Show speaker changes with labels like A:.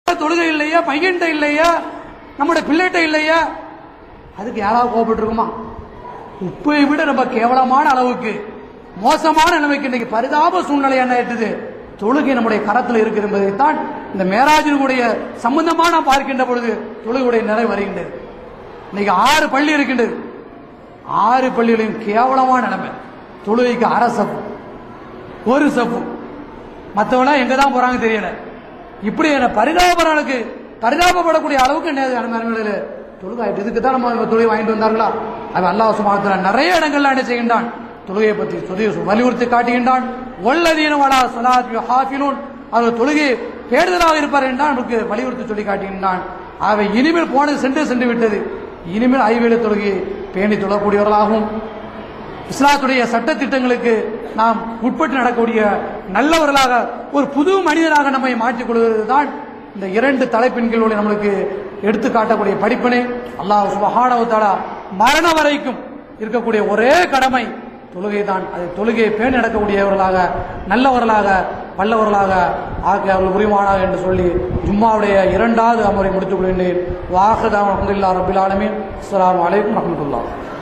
A: தொழுகை இல்லையா பையன்ட்ட இல்லையா நம்முடைய பிள்ளைகிட்ட இல்லையா அதுக்கு யாராவது கோபப்பட்டிருக்குமா உப்பை விட ரொம்ப கேவலமான அளவுக்கு மோசமான நிலைமைக்கு இன்னைக்கு பரிதாப சூழ்நிலை என்ன ஏற்றுது தொழுகை நம்முடைய கரத்தில் இருக்கு என்பதைத்தான் இந்த மேராஜினுடைய சம்பந்தமாக நாம் பார்க்கின்ற பொழுது தொழுகையுடைய நிலை வருகின்றது இன்னைக்கு ஆறு பள்ளி இருக்கின்றது ஆறு பள்ளிகளையும் கேவலமான நிலைமை தொழுகைக்கு அரை சப்பு ஒரு சப்பு மற்றவனா எங்க தான் போறாங்க தெரியல இப்படி என்ன பரிதாபப்படுறவனுக்கு பரிதாபப்படக்கூடிய அளவுக்கு நன்மையில தொழுகாயிட்டு இதுக்கு தான் நம்ம தொழுகை வாங்கிட்டு வந்தார்களா அவன் அல்லாஹ் சுமாத்துல நிறைய இடங்கள்ல என்ன செய்கின்றான் தொழுகையை பற்றி தொழுகை வலியுறுத்தி காட்டுகின்றான் ஒல்லதீன வலா சலாத் ஹாஃபிலூன் அவர் தொழுகை பேடுதலாக இருப்பார் என்றால் நமக்கு வலியுறுத்தி சொல்லி காட்டுகின்றான் அவை இனிமேல் போனது சென்று சென்று விட்டது இனிமேல் ஐவேளை தொழுகையை பேணி தொழக்கூடியவர்களாகவும் இஸ்லாத்துடைய சட்ட திட்டங்களுக்கு நாம் உட்பட்டு நடக்கக்கூடிய நல்லவர்களாக ஒரு புது மனிதனாக நம்மை மாற்றிக் கொள்வதுதான் இந்த இரண்டு தலைப்பின் கீழ் உள்ள நம்மளுக்கு எடுத்து காட்டக்கூடிய படிப்பினை அல்லாஹ் சுபஹானஹு தஆலா மரண வரைக்கும் இருக்கக்கூடிய ஒரே கடமை தொழுகை தான் அது தொழுகையை பேணி நடக்கக்கூடியவர்களாக நல்லவர்களாக வல்லவர்களாக ஆக்கி அவர்கள் புரிவானாக என்று சொல்லி ஜும்மாவுடைய இரண்டாவது அமரை முடித்துக் கொள்கின்றேன் வாஹதான் அலமதுல்லா ரபில் ஆலமீன் அஸ்ஸலாமு அலைக்கும் வரஹ்மத்துல்லாஹ்